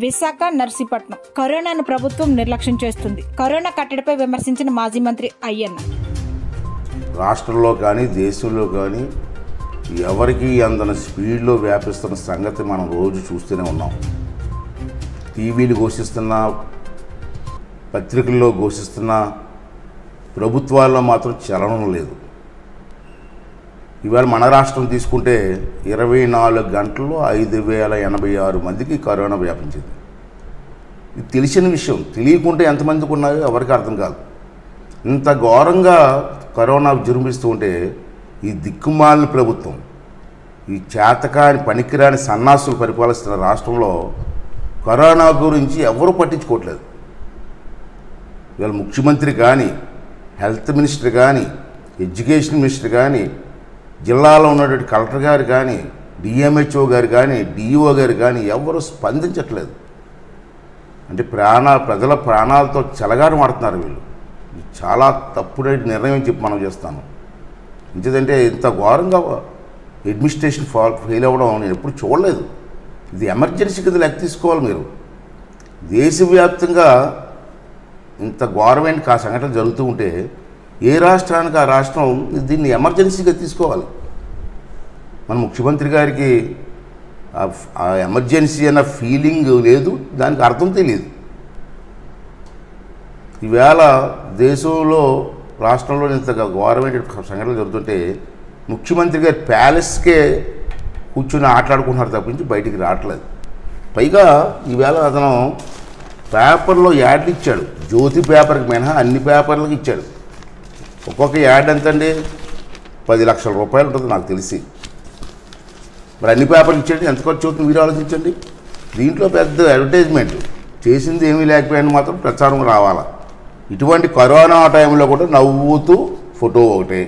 విశాఖ నర్సీపట్నం కరోనాను ప్రభుత్వం నిర్లక్ష్యం చేస్తుంది కరోనా కట్టడిపై విమర్శించిన మాజీ మంత్రి అయ్యన్న రాష్ట్రంలో కానీ దేశంలో కానీ ఎవరికి అందని స్పీడ్లో వ్యాపిస్తున్న సంగతి మనం రోజు చూస్తూనే ఉన్నాం టీవీలు ఘోషిస్తున్నా పత్రికల్లో ఘోషిస్తున్నా ప్రభుత్వాల్లో మాత్రం చలనం లేదు ఇవాళ మన రాష్ట్రం తీసుకుంటే ఇరవై నాలుగు గంటల్లో ఐదు వేల ఎనభై ఆరు మందికి కరోనా వ్యాపించింది ఇది తెలిసిన విషయం తెలియకుంటే ఎంతమందికి ఉన్నాయో ఎవరికి అర్థం కాదు ఇంత ఘోరంగా కరోనా విజృంభిస్తూ ఉంటే ఈ దిక్కుమాలిన ప్రభుత్వం ఈ చేతకాని పనికిరాని సన్నాసులు పరిపాలిస్తున్న రాష్ట్రంలో కరోనా గురించి ఎవరు పట్టించుకోవట్లేదు ఇవాళ ముఖ్యమంత్రి కానీ హెల్త్ మినిస్టర్ కానీ ఎడ్యుకేషన్ మినిస్టర్ కానీ జిల్లాలో ఉన్నటువంటి కలెక్టర్ గారు కానీ డిఎంహెచ్ఓ గారు కానీ డిఈఓ గారు కానీ ఎవరు స్పందించట్లేదు అంటే ప్రాణ ప్రజల ప్రాణాలతో చెలగాడు మాడుతున్నారు వీళ్ళు ఇది చాలా తప్పుడు నిర్ణయం అని చెప్పి మనం చేస్తాను ఎందుకంటే ఇంత ఘోరంగా అడ్మినిస్ట్రేషన్ ఫాల్ ఫెయిల్ అవ్వడం నేను ఎప్పుడు చూడలేదు ఇది ఎమర్జెన్సీ కింద లెక్క తీసుకోవాలి మీరు దేశవ్యాప్తంగా ఇంత ఘోరమైన కా సంఘటన జరుగుతూ ఉంటే ఏ రాష్ట్రానికి ఆ రాష్ట్రం దీన్ని ఎమర్జెన్సీగా తీసుకోవాలి మన ముఖ్యమంత్రి గారికి ఆ ఫ్- ఆ ఎమర్జెన్సీ అన్న ఫీలింగ్ లేదు దానికి అర్థం తెలియదు ఈవేళ దేశంలో రాష్ట్రంలో ఇంత ఘోరమైన సంఘటనలు జరుగుతుంటే ముఖ్యమంత్రి గారి ప్యాలెస్కే కూర్చుని ఆటలాడుకుంటున్నారు తప్పించి బయటికి రావట్లేదు పైగా ఈవేళ అతను పేపర్లో యాడ్లు ఇచ్చాడు జ్యోతి పేపర్కి మినహా అన్ని పేపర్లకు ఇచ్చాడు ఒక్కొక్క యాడ్ ఎంతండి పది లక్షల రూపాయలు ఉంటుంది నాకు తెలిసి మరి అన్ని పేపర్లు ఇచ్చేయండి ఎంత ఖర్చు అవుతుంది మీరు ఆలోచించండి దీంట్లో పెద్ద అడ్వర్టైజ్మెంట్ చేసింది ఏమీ లేకపోయినా మాత్రం ప్రచారం రావాలా ఇటువంటి కరోనా టైంలో కూడా నవ్వుతూ ఫోటో ఒకటే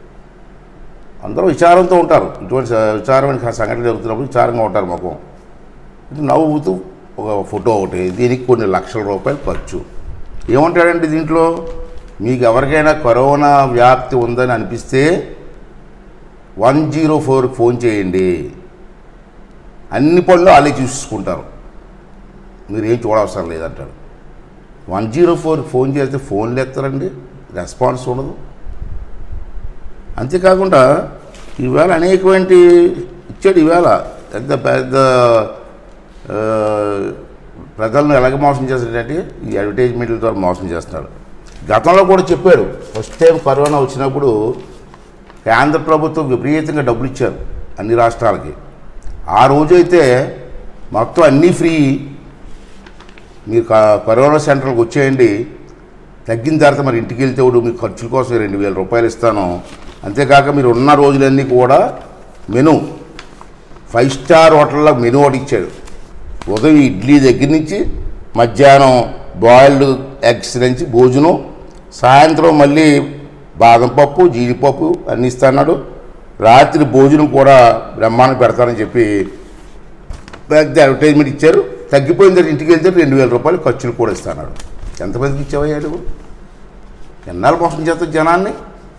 అందరూ విచారంతో ఉంటారు ఇటువంటి స- విచారమైన సంఘటన జరుగుతున్నప్పుడు విచారంగా ఉంటారు ముఖం ఇటు నవ్వుతూ ఒక ఫోటో ఒకటి దీనికి కొన్ని లక్షల రూపాయలు ఖర్చు ఏమంటాడండి దీంట్లో మీకు ఎవరికైనా కరోనా వ్యాప్తి ఉందని అనిపిస్తే వన్ జీరో ఫోర్కి ఫోన్ చేయండి అన్ని పనులు వాళ్ళే చూసుకుంటారు మీరు ఏం చూడవసరం లేదంటాడు వన్ జీరో ఫోర్కి ఫోన్ చేస్తే ఫోన్లు ఎత్తారండి రెస్పాన్స్ ఉండదు అంతేకాకుండా ఈవేళ అనేకమైన ఇచ్చాడు ఈవేళ పెద్ద పెద్ద ఆ, ప్రజలను ఎలాగ మోసం చేస్తాడంటే ఈ అడ్వర్టైజ్మెంట్ల ద్వారా మోసం చేస్తున్నాడు గతంలో కూడా చెప్పాడు ఫస్ట్ టైం కరోనా వచ్చినప్పుడు కేంద్ర ప్రభుత్వం విపరీతంగా డబ్బులు ఇచ్చారు అన్ని రాష్ట్రాలకి ఆ రోజు అయితే మొత్తం అన్నీ ఫ్రీ మీరు క- కరోనా సెంటర్కి వచ్చేయండి తగ్గిన తర్వాత మరి ఇంటికి వెళ్తే కూడా మీ ఖర్చుల కోసం రెండు వేల రూపాయలు ఇస్తాను అంతేకాక మీరు ఉన్న రోజులన్నీ కూడా మెను ఫైవ్ స్టార్ హోటల్లో మెను ఒకటి ఇచ్చాడు ఉదయం ఇడ్లీ దగ్గర నుంచి మధ్యాహ్నం బాయిల్డ్ ఎగ్స్ నుంచి భోజనం సాయంత్రం మళ్ళీ బాదం పప్పు జీడిపప్పు అన్నీ ఇస్తాడు రాత్రి భోజనం కూడా బ్రహ్మాండం పెడతారని చెప్పి పెద్ద అడ్వర్టైజ్మెంట్ ఇచ్చారు తగ్గిపోయిన తర్వాత ఇంటికి వెళ్తే రెండు వేల రూపాయలు ఖర్చులు కూడా ఇస్తాడు ఎంతమందికి ఇచ్చావయ్యా నువ్వు ఎన్నాళ్ళు మోసం చేస్తావు జనాన్ని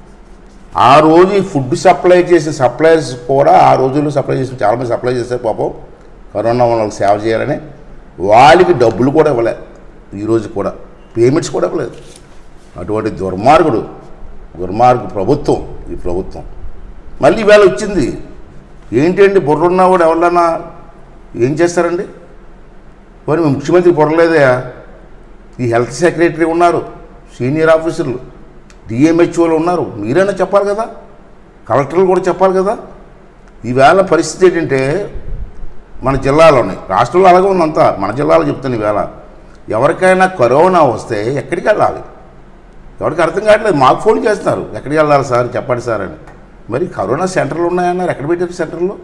ఆ రోజు ఈ ఫుడ్ సప్లై చేసే సప్లైర్స్ కూడా ఆ రోజుల్లో సప్లై చేసిన చాలామంది సప్లై చేశారు పాపం కరోనా వాళ్ళకి సేవ చేయాలని వాళ్ళకి డబ్బులు కూడా ఇవ్వలే ఈరోజు కూడా పేమెంట్స్ కూడా ఇవ్వలేదు అటువంటి దుర్మార్గుడు దుర్మార్గు ప్రభుత్వం ఈ ప్రభుత్వం మళ్ళీ ఈవేళ వచ్చింది ఏంటండి బుర్రున్నా కూడా ఎవరన్నా ఏం చేస్తారండి మరి మీ ముఖ్యమంత్రి బుర్రలేదయా ఈ హెల్త్ సెక్రటరీ ఉన్నారు సీనియర్ ఆఫీసర్లు డిఎంహెచ్ఓలు ఉన్నారు మీరైనా చెప్పాలి కదా కలెక్టర్లు కూడా చెప్పాలి కదా ఈవేళ పరిస్థితి ఏంటంటే మన జిల్లాలోనే రాష్ట్రంలో అలాగే ఉందంతా మన జిల్లాలో చెప్తాను ఈవేళ ఎవరికైనా కరోనా వస్తే ఎక్కడికి వెళ్ళాలి ఎవరికి అర్థం కావట్లేదు మాకు ఫోన్ చేస్తున్నారు ఎక్కడికి వెళ్ళాలి సార్ చెప్పండి సార్ అని మరి కరోనా సెంటర్లు ఉన్నాయన్నారు ఎక్కడ పెట్టారు సెంటర్లో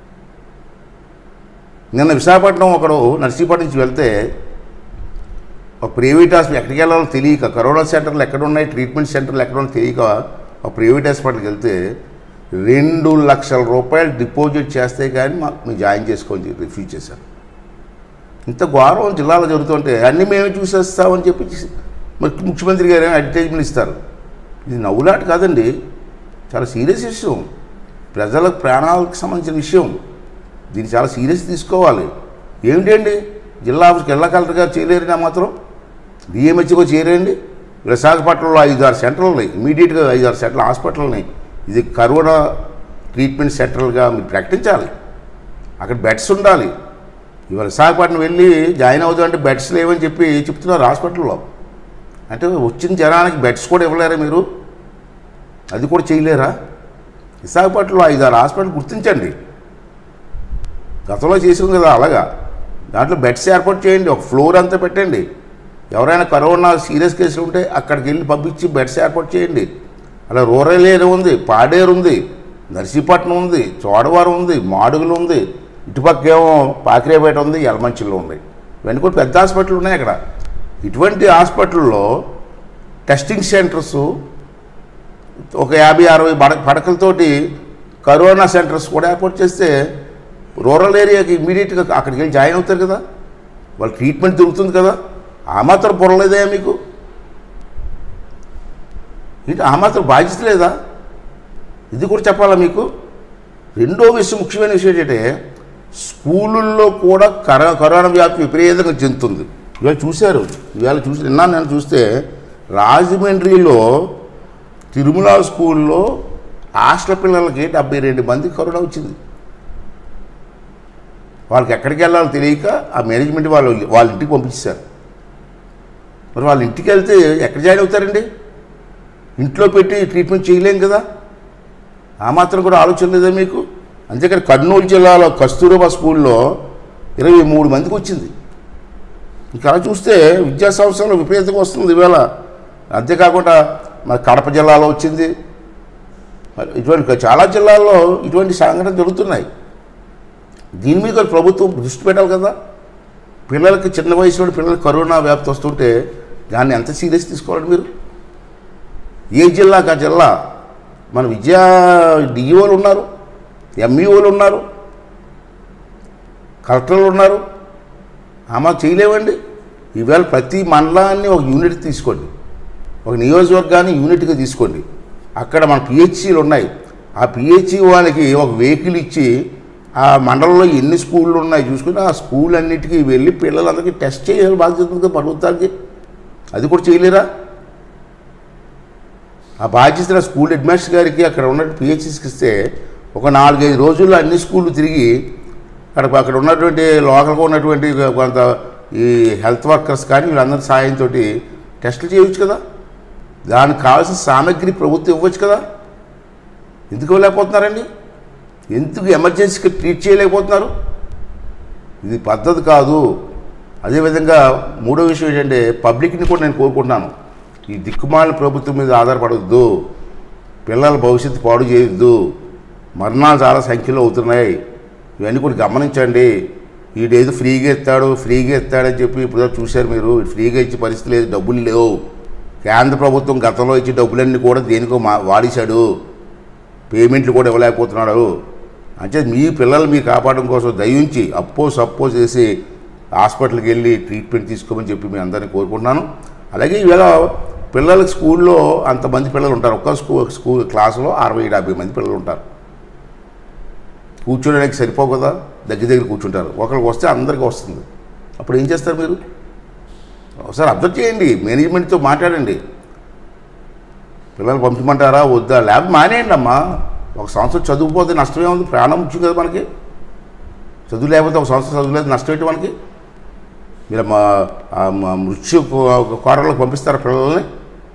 నిన్న విశాఖపట్నం ఒకడు నర్సీపట్నం నుంచి వెళ్తే ఒక ప్రైవేట్ హాస్పిటల్ ఎక్కడికి వెళ్ళాలో తెలియక కరోనా సెంటర్లు ఎక్కడ ఉన్నాయి ట్రీట్మెంట్ సెంటర్లు ఎక్కడ ఉన్నాయో తెలియక ఒక ప్రైవేట్ హాస్పిటల్కి వెళ్తే రెండు లక్షల రూపాయలు డిపాజిట్ చేస్తే కానీ మాకు మేము జాయిన్ చేసుకొని రిఫ్యూజ్ చేశారు ఇంత ఘోరం జిల్లాలో జరుగుతుంటే అన్నీ మేమే చూసేస్తామని చెప్పి మరి ముఖ్యమంత్రి గారు ఏమో అడ్వర్టైజ్మెంట్ ఇస్తారు ఇది నవ్వులాట కాదండి చాలా సీరియస్ విషయం ప్రజల ప్రాణాలకు సంబంధించిన విషయం దీన్ని చాలా సీరియస్ తీసుకోవాలి ఏమిటండి జిల్లా ఆఫీస్కి జిల్లా కలెక్టర్ గారు చేయలేరు నా మాత్రం డిఎంహెచ్ఓ చేయరండి విశాఖపట్నంలో ఐదు ఆరు సెంటర్లు ఉన్నాయి ఇమీడియట్గా ఐదు ఆరు సెంటర్లు హాస్పిటల్ని ఇది కరోనా ట్రీట్మెంట్ సెంటర్లుగా మీరు ప్రకటించాలి అక్కడ బెడ్స్ ఉండాలి ఇవాళ విశాఖపట్నం వెళ్ళి జాయిన్ అవుతాం అంటే బెడ్స్ లేవని చెప్పి చెప్తున్నారు హాస్పిటల్లో అంటే వచ్చిన జనానికి బెడ్స్ కూడా ఇవ్వలేరా మీరు అది కూడా చేయలేరా విశాఖపట్నంలో ఐదు ఆరు హాస్పిటల్ గుర్తించండి గతంలో చేసింది కదా అలాగా దాంట్లో బెడ్స్ ఏర్పాటు చేయండి ఒక ఫ్లోర్ అంతా పెట్టండి ఎవరైనా కరోనా సీరియస్ కేసులు ఉంటే అక్కడికి వెళ్ళి పంపించి బెడ్స్ ఏర్పాటు చేయండి అలా రూరల్ ఏరియా ఉంది పాడేరు ఉంది నర్సీపట్నం ఉంది చోడవరం ఉంది మాడుగులు ఉంది ఇటుపక్క ఏమో పాకిరేపేట ఉంది యలమంచిలో ఉంది ఇవన్నీ కూడా పెద్ద హాస్పిటల్ ఉన్నాయి అక్కడ ఇటువంటి హాస్పిటల్లో టెస్టింగ్ సెంటర్స్ ఒక యాభై అరవై పడ పడకలతోటి కరోనా సెంటర్స్ కూడా ఏర్పాటు చేస్తే రూరల్ ఏరియాకి ఇమీడియట్గా అక్కడికి వెళ్ళి జాయిన్ అవుతారు కదా వాళ్ళ ట్రీట్మెంట్ దొరుకుతుంది కదా ఆ మాత్రం పొరలేదా మీకు ఇది ఆ మాత్రం బాధ్యత లేదా ఇది కూడా చెప్పాలా మీకు రెండో విషయం ముఖ్యమైన విషయం ఏంటంటే స్కూళ్ళల్లో కూడా కర కరోనా వ్యాప్తి విపరీతంగా చెందుతుంది ఇవాళ చూశారు ఇవాళ చూసి నిన్న నేను చూస్తే రాజమండ్రిలో తిరుమల స్కూల్లో హాస్టల్ పిల్లలకి డెబ్బై రెండు మంది కరోనా వచ్చింది వాళ్ళకి ఎక్కడికి వెళ్ళాలో తెలియక ఆ మేనేజ్మెంట్ వాళ్ళు వాళ్ళ ఇంటికి పంపించారు మరి వాళ్ళ ఇంటికి వెళ్తే ఎక్కడ జాయిన్ అవుతారండి ఇంట్లో పెట్టి ట్రీట్మెంట్ చేయలేం కదా ఆ మాత్రం కూడా ఆలోచన లేదా మీకు అంతేకాని కర్నూలు జిల్లాలో కస్తూరబా స్కూల్లో ఇరవై మూడు మందికి వచ్చింది ఇంకా అలా చూస్తే విద్యా సంవత్సరంలో విపరీతంగా వస్తుంది ఈవేళ అంతేకాకుండా మన కడప జిల్లాలో వచ్చింది మరి ఇటువంటి చాలా జిల్లాల్లో ఇటువంటి సంఘటనలు జరుగుతున్నాయి దీని మీద కూడా ప్రభుత్వం దృష్టి పెట్టాలి కదా పిల్లలకి చిన్న వయసులో పిల్లలకి కరోనా వ్యాప్తి వస్తుంటే దాన్ని ఎంత సీరియస్ తీసుకోవాలి మీరు ఏ జిల్లాకి ఆ జిల్లా మన విద్యా డిఈఓలు ఉన్నారు ఎంఈఓలు ఉన్నారు కలెక్టర్లు ఉన్నారు ఆమె చేయలేవండి ఈవేళ ప్రతి మండలాన్ని ఒక యూనిట్ తీసుకోండి ఒక నియోజకవర్గాన్ని యూనిట్గా తీసుకోండి అక్కడ మన పిహెచ్సీలు ఉన్నాయి ఆ పిహెచ్సి వాళ్ళకి ఒక వెహికల్ ఇచ్చి ఆ మండలంలో ఎన్ని స్కూళ్ళు ఉన్నాయి చూసుకుని ఆ స్కూల్ అన్నిటికీ వెళ్ళి పిల్లలందరికీ టెస్ట్ చేయాలి బాధ్యత ఉంది కదా ప్రభుత్వానికి అది కూడా చేయలేరా ఆ బాధ్యత స్కూల్ హెడ్ మాస్టర్ గారికి అక్కడ ఉన్న పిహెచ్సిస్కి ఇస్తే ఒక నాలుగైదు రోజుల్లో అన్ని స్కూళ్ళు తిరిగి అక్కడ అక్కడ ఉన్నటువంటి లోకల్గా ఉన్నటువంటి కొంత ఈ హెల్త్ వర్కర్స్ కానీ వీళ్ళందరి సాయంతో టెస్టులు చేయవచ్చు కదా దానికి కావాల్సిన సామాగ్రి ప్రభుత్వం ఇవ్వచ్చు కదా ఎందుకు ఇవ్వలేకపోతున్నారండి ఎందుకు ఎమర్జెన్సీకి ట్రీట్ చేయలేకపోతున్నారు ఇది పద్ధతి కాదు అదేవిధంగా మూడో విషయం ఏంటంటే పబ్లిక్ని కూడా నేను కోరుకుంటున్నాను ఈ దిక్కుమాలిన ప్రభుత్వం మీద ఆధారపడవద్దు పిల్లల భవిష్యత్తు పాడు చేయొద్దు మరణాలు చాలా సంఖ్యలో అవుతున్నాయి ఇవన్నీ కూడా గమనించండి వీడేదో ఫ్రీగా ఇస్తాడు ఫ్రీగా ఇస్తాడని చెప్పి ఇప్పుడు చూశారు మీరు వీడు ఫ్రీగా ఇచ్చే పరిస్థితి లేదు డబ్బులు లేవు కేంద్ర ప్రభుత్వం గతంలో ఇచ్చే డబ్బులన్నీ కూడా దేనికో మా వాడేశాడు పేమెంట్లు కూడా ఇవ్వలేకపోతున్నాడు అంటే మీ పిల్లలు మీరు కాపాడడం కోసం దయించి అప్పో సప్పో చేసి హాస్పిటల్కి వెళ్ళి ట్రీట్మెంట్ తీసుకోమని చెప్పి మీ అందరినీ కోరుకుంటున్నాను అలాగే ఈవేళ పిల్లలకి స్కూల్లో అంతమంది పిల్లలు ఉంటారు ఒక్క స్కూల్ స్కూల్ క్లాసులో అరవై డెబ్బై మంది పిల్లలు ఉంటారు కూర్చోడానికి సరిపోవు కదా దగ్గర దగ్గర కూర్చుంటారు ఒకరికి వస్తే అందరికీ వస్తుంది అప్పుడు ఏం చేస్తారు మీరు ఒకసారి అబ్జర్వ్ చేయండి మేనేజ్మెంట్తో మాట్లాడండి పిల్లలు పంపించమంటారా వద్దా ల్యాబ్ మానేయండి అమ్మా ఒక సంవత్సరం చదువుపోతే నష్టమే ఉంది ప్రాణం ముఖ్యం కదా మనకి చదువు లేకపోతే ఒక సంవత్సరం చదువు లేదు నష్టం ఏంటి మనకి మీరు మా ఆ మా మృత్యు కోరలకు పంపిస్తారా పిల్లల్ని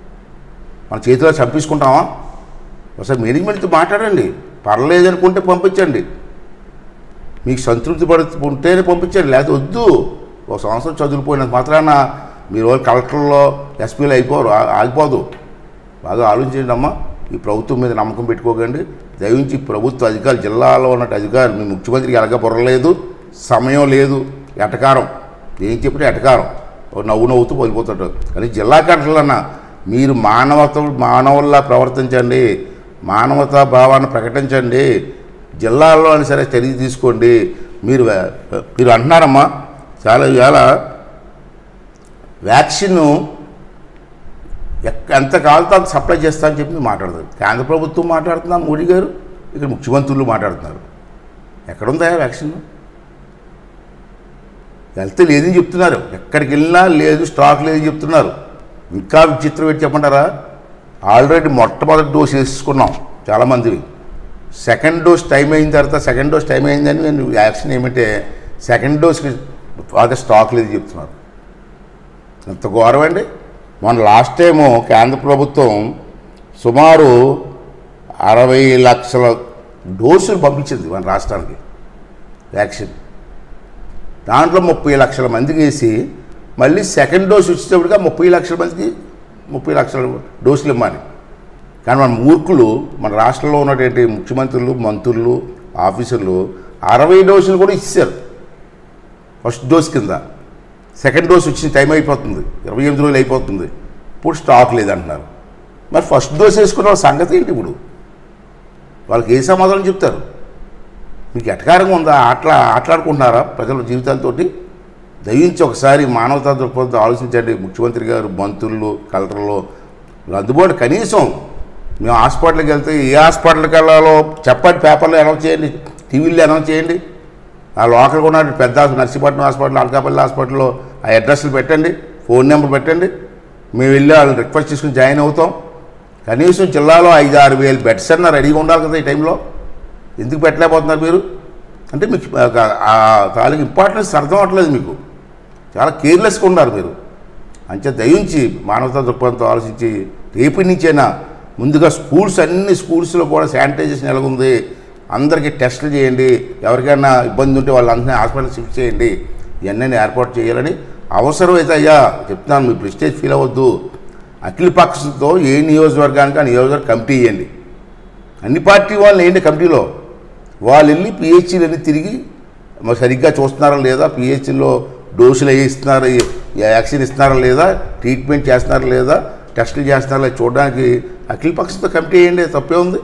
మన చేతిలో చంపించుకుంటామా ఒకసారి మేనేజ్మెంట్తో మాట్లాడండి పర్లేదు అనుకుంటే పంపించండి మీకు సంతృప్తి పడు ఉంటేనే పంపించండి లేకపోతే వద్దు ఒక సంవత్సరం చదువుకుపోయినంత మాత్రాన మీరు వాళ్ళు కలెక్టర్లో ఎస్పీలు అయిపోరు ఆ- ఆగిపోదు బాగా ఆలోచించండి అమ్మా ఈ ప్రభుత్వం మీద నమ్మకం పెట్టుకోకండి దయించి ప్రభుత్వ అధికారులు జిల్లాలో ఉన్న అధికారులు మీ ముఖ్యమంత్రికి ఎలాగ బుర్రలేదు సమయం లేదు ఎటకారం ఏం చెప్పినా ఎటకారం ఓ నవ్వు నవ్వుతూ వెళ్ళిపోతుంటారు కానీ జిల్లా కలెక్టర్లన్న మీరు మానవత మానవుల్లా ప్రవర్తించండి మానవతా భావాన్ని ప్రకటించండి జిల్లాల్లో అయినా సరే చర్య తీసుకోండి మీరు వే- మీరు అంటున్నారమ్మా చాలా ఇవాళ వ్యాక్సిన్ ఎక్క- ఎంత కావాలితే అంత సప్లై చేస్తా అని చెప్పి మాట్లాడుతారు కేంద్ర ప్రభుత్వం మాట్లాడుతున్నా మోడీ గారు ఇక్కడ ముఖ్యమంత్రులు మాట్లాడుతున్నారు ఎక్కడుందా వ్యాక్సిన్ వెళ్తే లేదని చెప్తున్నారు ఎక్కడికి వెళ్ళినా లేదు స్టాక్ లేదని చెప్తున్నారు ఇంకా విచిత్రం ఏంటి చెప్పంటారా ఆల్రెడీ మొట్టమొదటి డోస్ వేసుకున్నాం చాలామంది సెకండ్ డోస్ టైం అయిన తర్వాత సెకండ్ డోస్ టైం అయిందని నేను యాక్షన్ ఏమంటే సెకండ్ డోస్కి అదే స్టాక్ లేదు చెప్తున్నారు ఎంత ఘోరం అండి మొన్న లాస్ట్ టైము కేంద్ర ప్రభుత్వం సుమారు అరవై లక్షల డోసులు పంపించింది మన రాష్ట్రానికి వ్యాక్సిన్ దాంట్లో ముప్పై లక్షల మందికి వేసి మళ్ళీ సెకండ్ డోస్ వచ్చేటప్పటిగా ముప్పై లక్షల మందికి ముప్పై లక్షల డోసులు ఇవ్వాలి కానీ మన మూర్ఖులు మన రాష్ట్రంలో ఉన్నటువంటి ముఖ్యమంత్రులు మంత్రులు ఆఫీసర్లు అరవై డోసులు కూడా ఇచ్చారు ఫస్ట్ డోస్ కింద సెకండ్ డోస్ వచ్చిన టైం అయిపోతుంది ఇరవై ఎనిమిది రోజులు అయిపోతుంది ఇప్పుడు స్టాక్ లేదంటున్నారు మరి ఫస్ట్ డోస్ వేసుకున్న వాళ్ళ సంగతి ఏంటి ఇప్పుడు వాళ్ళకి ఏ సమాధానం చెప్తారు మీకు ఎటకారంగా ఉందా ఆటలా ఆటలాడుకుంటున్నారా ప్రజల జీవితాలతోటి దయించి ఒకసారి మానవతా దృక్పథంతో ఆలోచించండి ముఖ్యమంత్రి గారు మంత్రులు కలెక్టర్లు వీళ్ళు అందుబాటు కనీసం మేము హాస్పిటల్కి వెళ్తే ఏ హాస్పిటల్కి వెళ్ళాలో చెప్పండి పేపర్లో అనౌన్స్ చేయండి టీవీలో అనౌన్స్ చేయండి ఆ లోకల్గా ఉన్న పెద్ద హాస్పిటల్ నర్సీపట్నం హాస్పిటల్ అనకాపల్లి హాస్పిటల్లో ఆ అడ్రస్లు పెట్టండి ఫోన్ నెంబర్ పెట్టండి మేము వెళ్ళి వాళ్ళని రిక్వెస్ట్ చేసుకుని జాయిన్ అవుతాం కనీసం జిల్లాలో ఐదు ఆరు వేలు బెడ్స్ అన్న రెడీగా ఉండాలి కదా ఈ టైంలో ఎందుకు పెట్టలేకపోతున్నారు మీరు అంటే మీకు ఆ- ఆ తాలూకు ఇంపార్టెన్స్ అర్థం అవ్వట్లేదు మీకు చాలా కేర్లెస్గా ఉన్నారు మీరు అంతే దయించి మానవతా దృక్పథంతో ఆలోచించి రేపటి నుంచైనా ముందుగా స్కూల్స్ అన్ని స్కూల్స్లో కూడా శానిటైజేషన్ ఎలాగుంది అందరికీ టెస్టులు చేయండి ఎవరికైనా ఇబ్బంది ఉంటే వాళ్ళందరినీ హాస్పిటల్ షిఫ్ట్ చేయండి ఇవన్నీ ఏర్పాటు చేయాలని అవసరమైతే అయ్యా చెప్తున్నాను మీ ప్రెస్టేజ్ ఫీల్ అవ్వద్దు అఖిల పక్షంతో ఏ నియోజకవర్గానికి ఆ నియోజకవర్గ కమిటీ ఇవ్వండి అన్ని పార్టీ వాళ్ళు ఏంటి కమిటీలో వాళ్ళు వెళ్ళి పిహెచ్సీలు అన్ని తిరిగి మరి సరిగ్గా చూస్తున్నారా లేదా పిహెచ్సిలో డోసులు అవి ఇస్తున్నారా వ్యాక్సిన్ ఇస్తున్నారా లేదా ట్రీట్మెంట్ చేస్తున్నారా లేదా టెస్టులు చేస్తున్నారా లేదా చూడడానికి అఖిల పక్షంతో కమిటీ వేయండి తప్పే ఉంది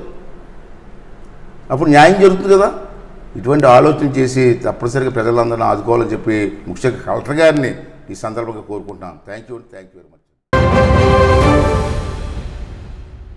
అప్పుడు న్యాయం జరుగుతుంది కదా ఇటువంటి ఆలోచన చేసి తప్పనిసరిగా ప్రజలందరినీ ఆదుకోవాలని చెప్పి ముఖ్యంగా కలెక్టర్ గారిని ఈ సందర్భంగా కోరుకుంటున్నాను thank you thank you very much